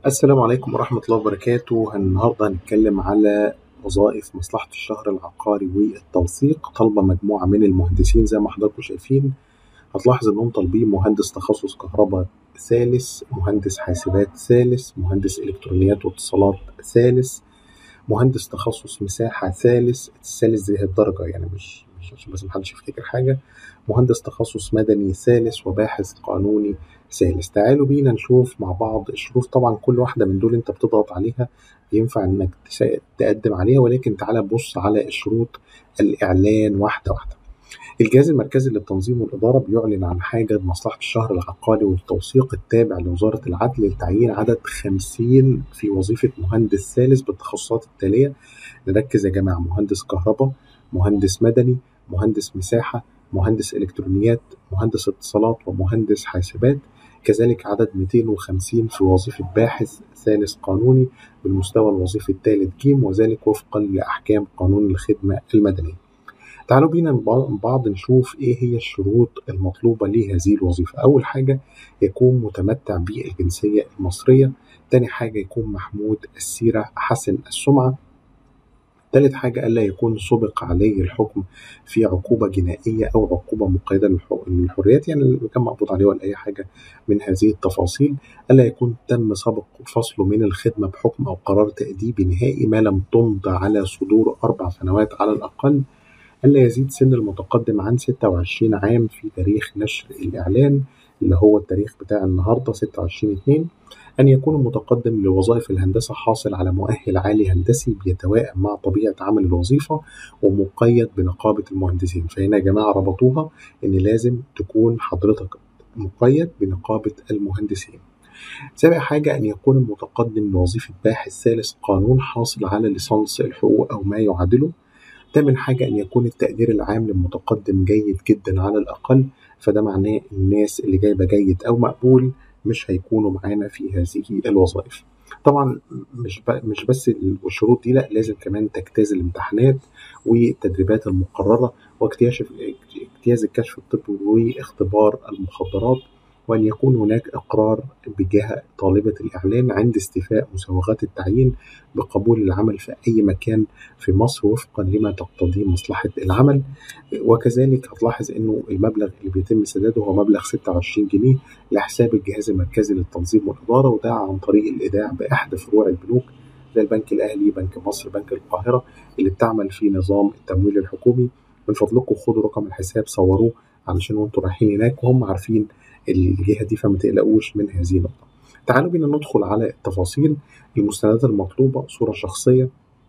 السلام عليكم ورحمة الله وبركاته النهاردة هنتكلم على وظائف مصلحة الشهر العقاري والتوثيق طالبة مجموعة من المهندسين زي ما حضراتكم شايفين هتلاحظ إنهم طالبين مهندس تخصص كهرباء ثالث مهندس حاسبات ثالث مهندس إلكترونيات واتصالات ثالث مهندس تخصص مساحة ثالث الثالث دي هي الدرجة يعني مش مش عشان بس محدش يفتكر حاجة مهندس تخصص مدني ثالث وباحث قانوني ثالث تعالوا بينا نشوف مع بعض الشروط طبعا كل واحدة من دول انت بتضغط عليها ينفع انك تسا- تقدم عليها ولكن تعالى بص على الشروط الإعلان واحدة واحدة الجهاز المركزي للتنظيم والإدارة بيعلن عن حاجة مصلحة الشهر العقاري والتوثيق التابع لوزارة العدل لتعيين عدد 50 في وظيفة مهندس ثالث بالتخصصات التالية نركز يا جماعة مهندس كهرباء مهندس مدني مهندس مساحة مهندس إلكترونيات مهندس اتصالات ومهندس حاسبات كذلك عدد 250 في وظيفة باحث ثالث قانوني بالمستوى الوظيفي الثالث ج وذلك وفقا لأحكام قانون الخدمة المدنية تعالوا بينا مع بعض نشوف ايه هي الشروط المطلوبة لهذه الوظيفة أول حاجة يكون متمتع بالجنسية المصرية تاني حاجة يكون محمود السيرة حسن السمعة تالت حاجة ألا يكون سبق عليه الحكم في عقوبة جنائية أو عقوبة مقيدة للح- للحريات يعني اللي كان مقبوض عليه ولا أي حاجة من هذه التفاصيل ألا يكون تم سبق فصله من الخدمة بحكم أو قرار تأديبي نهائي ما لم تمض على صدور أربع سنوات على الأقل ألا يزيد سن المتقدم عن 26 عام في تاريخ نشر الإعلان اللي هو التاريخ بتاع النهاردة 26 2 أن يكون المتقدم لوظائف الهندسة حاصل على مؤهل عالي هندسي بيتوائم مع طبيعة عمل الوظيفة ومقيد بنقابة المهندسين فهنا يا جماعة ربطوها إن لازم تكون حضرتك مقيد بنقابة المهندسين سابع حاجة أن يكون المتقدم لوظيفة باحث ثالث قانون حاصل على ليسانس الحقوق أو ما يعادله تامن حاجة أن يكون التقدير العام للمتقدم جيد جدا على الأقل فده معناه الناس اللي جايبة جيد أو مقبول مش هيكونوا معانا في هذه الوظائف طبعا مش ب- مش بس الشروط دي لا لازم كمان تجتاز الامتحانات والتدريبات المقررة واكتشاف اجتياز الكشف الطبي واختبار المخدرات وأن يكون هناك إقرار بجهة طالبة الإعلان عند استيفاء مسوغات التعيين بقبول العمل في أي مكان في مصر وفقا لما تقتضيه مصلحة العمل وكذلك هتلاحظ انه المبلغ اللي بيتم سداده هو مبلغ 26 جنيه لحساب الجهاز المركزي للتنظيم والإدارة وده عن طريق الإيداع بأحد فروع البنوك زي البنك الأهلي بنك مصر بنك القاهرة اللي بتعمل في نظام التمويل الحكومي من فضلكم خدوا رقم الحساب صوروه علشان وانتوا رايحين هناك وهم عارفين الجهة دي فما تقلقوش من هذه النقطة تعالوا بينا ندخل على التفاصيل المستندات المطلوبة صورة شخصية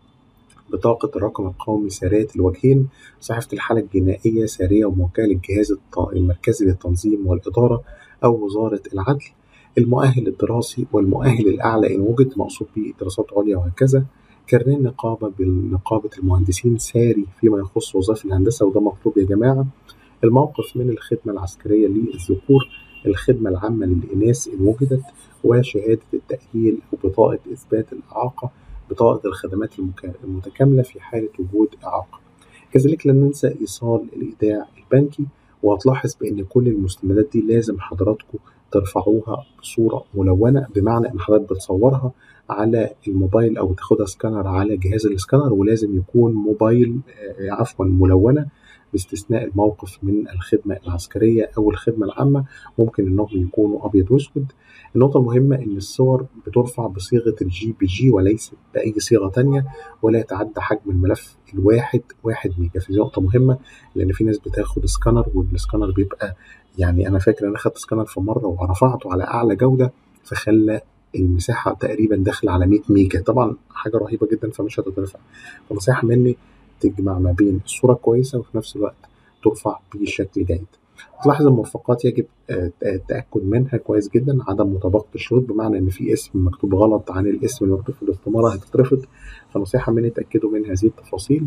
بطاقة الرقم القومي سارية الوجهين صحيفة الحالة الجنائية سارية وموكلة للجهاز الط- المركزي للتنظيم والإدارة أو وزارة العدل المؤهل الدراسي والمؤهل الأعلى إن وجد مقصود به دراسات عليا وهكذا كارنيه النقابة بنقابة المهندسين ساري فيما يخص وظائف الهندسة وده مطلوب يا جماعة الموقف من الخدمة العسكرية للذكور الخدمة العامة للإناث إن وجدت وشهادة التأهيل أو بطاقة إثبات الإعاقة بطاقة الخدمات المك- المتكاملة في حالة وجود إعاقة كذلك لا ننسى إيصال الإيداع البنكي وهتلاحظ بأن كل المستندات دي لازم حضراتكم ترفعوها بصورة ملونة بمعنى إن حضرتك بتصورها على الموبايل أو تاخدها سكانر على جهاز السكانر ولازم يكون موبايل آه، عفوا ملونة باستثناء الموقف من الخدمة العسكرية أو الخدمة العامة ممكن إنهم يكونوا أبيض وأسود النقطة المهمة إن الصور بترفع بصيغة الجي بي جي وليس بأي صيغة تانية ولا يتعدى حجم الملف الواحد واحد ميجا في نقطة مهمة لأن في ناس بتاخد سكانر والسكانر بيبقى يعني أنا فاكر أنا خدت سكانر في مرة ورفعته على أعلى جودة فخلى المساحة تقريبا داخلة على 100 ميجا طبعا حاجة رهيبة جدا فمش هتترفع فنصيحة مني تجمع ما بين الصورة كويسة وفي نفس الوقت ترفع بشكل جيد تلاحظ المرفقات يجب آه، التأكد منها كويس جدا عدم مطابقة الشروط بمعنى إن في اسم مكتوب غلط عن الاسم المكتوب في الاستمارة هتترفض فنصيحة مني تأكدوا من هذه التفاصيل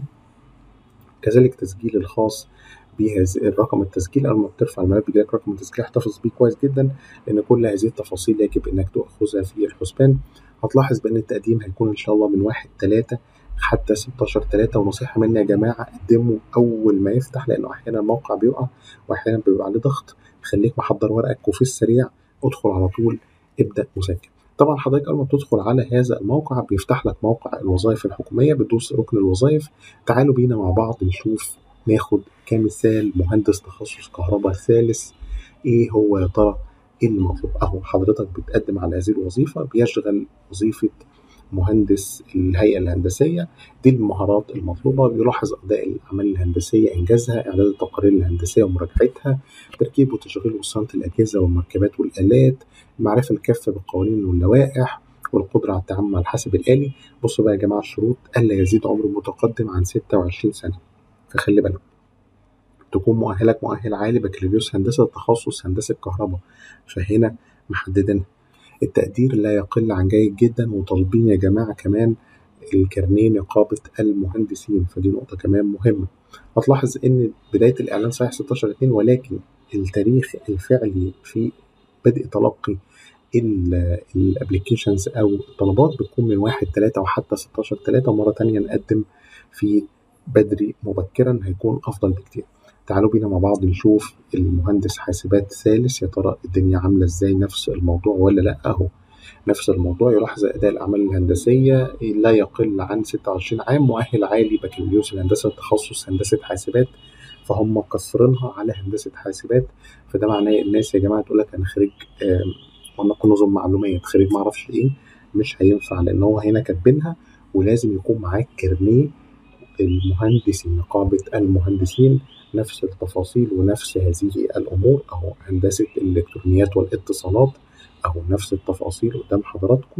كذلك تسجيل الخاص بهذا الرقم التسجيل أول ما بترفع الملف بيجيلك رقم التسجيل احتفظ بيه كويس جدا لأن كل هذه التفاصيل يجب إنك تأخذها في الحسبان هتلاحظ بأن التقديم هيكون إن شاء الله من واحد تلاتة حتى 16 3 ونصيحة مني يا جماعة قدموا أول ما يفتح لأنه أحيانا الموقع بيقع وأحيانا بيبقى عليه ضغط خليك محضر ورقك وفي السريع ادخل على طول ابدأ مسجل طبعا حضرتك أول ما بتدخل على هذا الموقع بيفتح لك موقع الوظائف الحكومية بتدوس ركن الوظائف تعالوا بينا مع بعض نشوف ناخد كمثال مهندس تخصص كهرباء ثالث ايه هو يا ترى ايه اللي مطلوب اهو حضرتك بتقدم على هذه الوظيفة بيشغل وظيفة مهندس الهيئة الهندسية دي المهارات المطلوبة بيلاحظ أداء الأعمال الهندسية إنجازها إعداد التقارير الهندسية ومراجعتها تركيب وتشغيل وصيانة الأجهزة والمركبات والآلات المعرفة الكافة بالقوانين واللوائح والقدرة على التعامل مع الحاسب الآلي بصوا بقى يا جماعة الشروط ألا يزيد عمر متقدم عن 26 سنة فخلي بالك تكون مؤهلك مؤهل عالي بكالوريوس هندسة تخصص هندسة كهرباء فهنا محددين التقدير لا يقل عن جيد جدا وطالبين يا جماعة كمان الكارنيه نقابة المهندسين فدي نقطة كمان مهمة هتلاحظ إن بداية الإعلان صحيح 16 2 ولكن التاريخ الفعلي في بدء تلقي الابلكيشنز أو الطلبات بتكون من 1 3 وحتى 16 3 ومرة تانية نقدم في بدري مبكرا هيكون أفضل بكتير تعالوا بينا مع بعض نشوف المهندس حاسبات ثالث يا ترى الدنيا عاملة ازاي نفس الموضوع ولا لأ أهو نفس الموضوع يلاحظ أداء الأعمال الهندسية لا يقل عن 26 عام مؤهل عالي بكالوريوس الهندسة تخصص هندسة حاسبات فهم مقصرينها على هندسة حاسبات فده معناه الناس يا جماعة تقول لك أنا خريج ولنقل نظم معلومات خريج معرفش إيه مش هينفع لأن هو هنا كاتبينها ولازم يكون معاك كارنيه المهندس نقابة المهندسين نفس التفاصيل ونفس هذه الأمور أهو هندسة الإلكترونيات والاتصالات أهو نفس التفاصيل قدام حضراتكم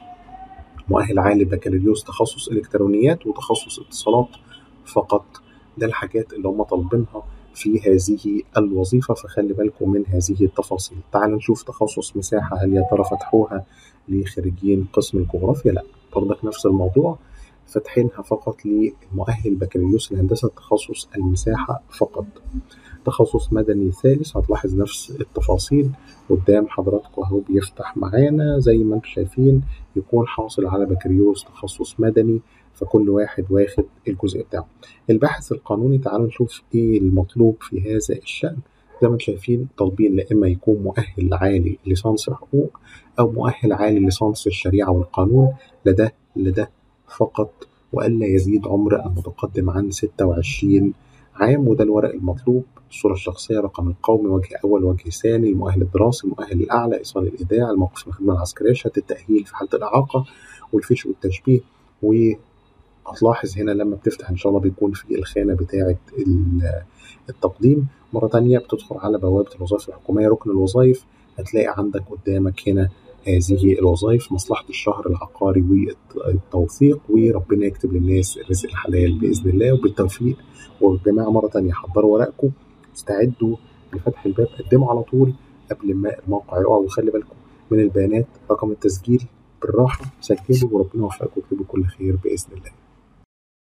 مؤهل عالي بكالوريوس تخصص إلكترونيات وتخصص اتصالات فقط ده الحاجات اللي هم طالبينها في هذه الوظيفة فخلي بالكم من هذه التفاصيل تعالوا نشوف تخصص مساحة هل يا ترى فتحوها لخريجين قسم الجغرافيا لا برضك نفس الموضوع فاتحينها فقط لمؤهل بكالوريوس الهندسة تخصص المساحة فقط تخصص مدني ثالث هتلاحظ نفس التفاصيل قدام حضراتكم اهو بيفتح معانا زي ما انتم شايفين يكون حاصل على بكالوريوس تخصص مدني فكل واحد واخد الجزء بتاعه الباحث القانوني تعالوا نشوف ايه المطلوب في هذا الشأن زي ما انتم شايفين طالبين لا اما يكون مؤهل عالي ليسانس حقوق او مؤهل عالي ليسانس الشريعه والقانون لده لده فقط والا يزيد عمر المتقدم عن 26 عام وده الورق المطلوب الصورة الشخصية رقم القومي وجه أول وجه ثاني المؤهل الدراسي المؤهل الأعلى إيصال الإيداع الموقف من الخدمة العسكرية شهادة التأهيل في حالة الإعاقة والفيش والتشبيه وهتلاحظ هنا لما بتفتح إن شاء الله بيكون في الخانة بتاعة التقديم مرة تانية بتدخل على بوابة الوظائف الحكومية ركن الوظائف هتلاقي عندك قدامك هنا هذه الوظائف مصلحة الشهر العقاري والتوثيق وربنا يكتب للناس الرزق الحلال بإذن الله وبالتوفيق والجماعة مرة تانية حضروا ورقكم استعدوا لفتح الباب قدموا على طول قبل ما الموقع يقع وخلي بالكم من البيانات رقم التسجيل بالراحة سجلوا وربنا يوفقكم ويكتبوا كل خير بإذن الله